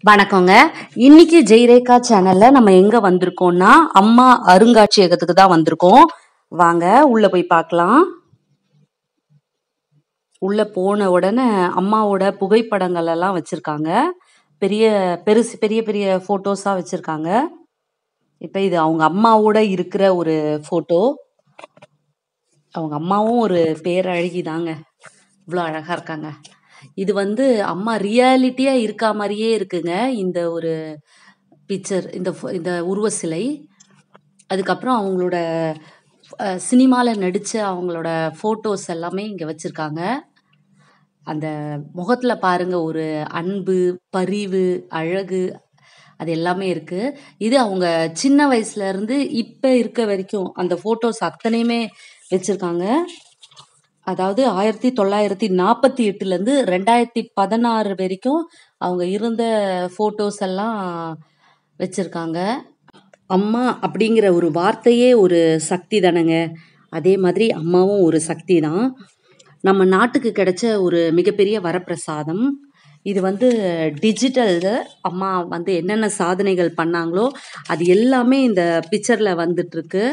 வணக்கங்க இன்னைக்கு ஜெய்ரேகா சேனல்ல நம்ம எங்க வந்திருக்கோம்னா அம்மா அருங்காட்சியகத்துக்கு தான் வந்திருக்கோம் வாங்க உள்ள போய் பார்க்கலாம் உள்ள போன உடனே அம்மாவோட புகைப்படங்கள் எல்லாம் வச்சிருக்காங்க பெரிய பெருசு பெரிய பெரிய போட்டோஸா வச்சிருக்காங்க இப்ப இது அவங்க அம்மாவோட இருக்கிற ஒரு போட்டோ அவங்க அம்மாவும் ஒரு பேரழகி தாங்க இவ்வளோ அழகா இருக்காங்க இது வந்து அம்மா ரியாலிட்டியா இருக்கா மாதிரியே இருக்குங்க இந்த ஒரு பிக்சர் இந்த pho- இந்த உருவ சிலை அதுக்கப்புறம் அவங்களோட சினிமாவில் நடித்த அவங்களோட ஃபோட்டோஸ் எல்லாமே இங்கே வச்சுருக்காங்க அந்த முகத்தில் பாருங்க ஒரு அன்பு பரிவு அழகு அது எல்லாமே இருக்கு இது அவங்க சின்ன வயசுல இருந்து இப்போ இருக்க வரைக்கும் அந்த ஃபோட்டோஸ் அத்தனையுமே வச்சுருக்காங்க அதாவது ஆயிரத்தி தொள்ளாயிரத்தி நாற்பத்தி எட்டுலேருந்து ரெண்டாயிரத்தி பதினாறு வரைக்கும் அவங்க இருந்த ஃபோட்டோஸ் எல்லாம் வச்சுருக்காங்க அம்மா அப்படிங்கிற ஒரு வார்த்தையே ஒரு சக்தி தானேங்க அதே மாதிரி அம்மாவும் ஒரு சக்தி தான் நம்ம நாட்டுக்கு கிடைச்ச ஒரு மிகப்பெரிய வரப்பிரசாதம் இது வந்து டிஜிட்டல் அம்மா வந்து என்னென்ன சாதனைகள் பண்ணாங்களோ அது எல்லாமே இந்த பிக்சரில் வந்துட்டு இருக்கு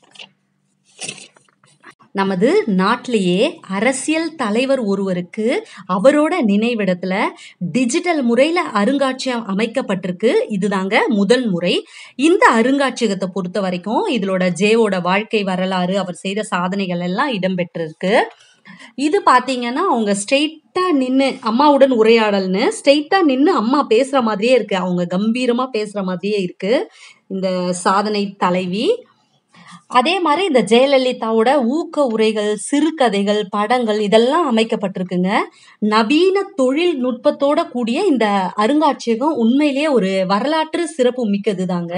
நமது நாட்டிலேயே அரசியல் தலைவர் ஒருவருக்கு அவரோட நினைவிடத்துல டிஜிட்டல் முறையில அருங்காட்சியகம் அமைக்கப்பட்டிருக்கு இதுதாங்க முதல் முறை இந்த அருங்காட்சியகத்தை பொறுத்த வரைக்கும் இதோட ஜேவோட வாழ்க்கை வரலாறு அவர் செய்த சாதனைகள் எல்லாம் இடம்பெற்றிருக்கு இது பாத்தீங்கன்னா அவங்க ஸ்ட்ரெயிட்டா நின்னு அம்மாவுடன் உரையாடல்னு ஸ்ட்ரெயிட்டா நின்னு அம்மா பேசுற மாதிரியே இருக்கு அவங்க கம்பீரமா பேசுற மாதிரியே இருக்கு இந்த சாதனை தலைவி அதே மாதிரி இந்த ஜெயலலிதாவோட ஊக்க உரைகள் சிறுகதைகள் படங்கள் இதெல்லாம் அமைக்கப்பட்டிருக்குங்க நவீன தொழில்நுட்பத்தோட கூடிய இந்த அருங்காட்சியகம் உண்மையிலேயே ஒரு வரலாற்று சிறப்பு மிக்கது தாங்க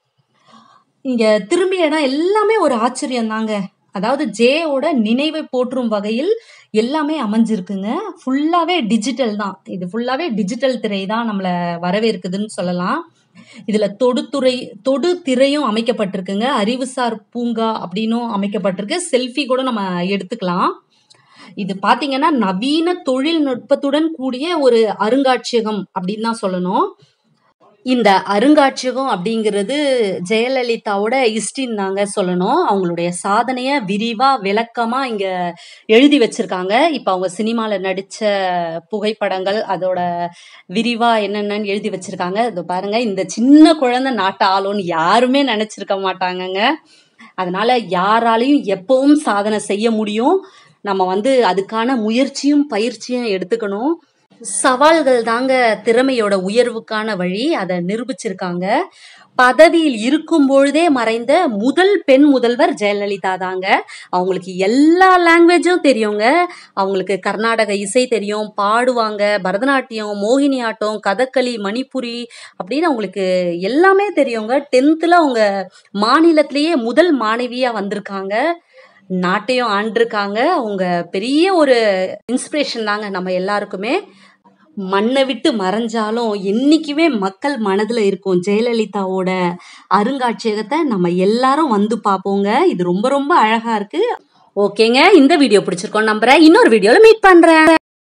இங்க திரும்பிய இடம் எல்லாமே ஒரு ஆச்சரியம் தாங்க அதாவது ஜேயோட நினைவை போற்றும் வகையில் எல்லாமே அமைஞ்சிருக்குங்க ஃபுல்லாவே டிஜிட்டல் தான் இது ஃபுல்லாவே டிஜிட்டல் திரை தான் நம்மள வரவேற்குதுன்னு சொல்லலாம் இதுல தொடுத்துறை தொடு திரையும் அமைக்கப்பட்டிருக்குங்க அறிவுசார் பூங்கா அப்படின்னும் அமைக்கப்பட்டிருக்கு செல்ஃபி கூட நம்ம எடுத்துக்கலாம் இது பாத்தீங்கன்னா நவீன தொழில்நுட்பத்துடன் கூடிய ஒரு அருங்காட்சியகம் அப்படின்னு தான் சொல்லணும் இந்த அருங்காட்சியகம் அப்படிங்கிறது ஜெயலலிதாவோட இஸ்டின் தாங்க சொல்லணும் அவங்களுடைய சாதனைய விரிவா விளக்கமா இங்க எழுதி வச்சிருக்காங்க இப்ப அவங்க சினிமால நடிச்ச புகைப்படங்கள் அதோட விரிவா என்னென்னன்னு எழுதி வச்சிருக்காங்க இதோ பாருங்க இந்த சின்ன குழந்தை நாட்டை ஆளும்னு யாருமே நினைச்சிருக்க மாட்டாங்கங்க அதனால யாராலையும் எப்பவும் சாதனை செய்ய முடியும் நம்ம வந்து அதுக்கான முயற்சியும் பயிற்சியும் எடுத்துக்கணும் சவால்கள் தாங்க திறமையோட உயர்வுக்கான வழி அதை நிரூபிச்சிருக்காங்க பதவியில் இருக்கும் பொழுதே மறைந்த முதல் பெண் முதல்வர் ஜெயலலிதா தாங்க அவங்களுக்கு எல்லா லாங்குவேஜும் தெரியுங்க அவங்களுக்கு கர்நாடக இசை தெரியும் பாடுவாங்க பரதநாட்டியம் மோகினி ஆட்டம் கதகளி மணிப்புரி அப்படின்னு அவங்களுக்கு எல்லாமே தெரியுங்க டென்த்தில் அவங்க மாநிலத்திலேயே முதல் மாணவியா வந்திருக்காங்க நாட்டையும் ஆண்டிருக்காங்க அவங்க பெரிய ஒரு இன்ஸ்பிரேஷன் தாங்க நம்ம எல்லாருக்குமே மண்ணை விட்டு மறைஞ்சாலும் என்னைக்குமே மக்கள் மனதுல இருக்கும் ஜெயலலிதாவோட அருங்காட்சியகத்தை நம்ம எல்லாரும் வந்து பார்ப்போங்க இது ரொம்ப ரொம்ப அழகா இருக்கு ஓகேங்க இந்த வீடியோ பிடிச்சிருக்கோம் நம்புறேன் இன்னொரு வீடியோல மீட் பண்றேன்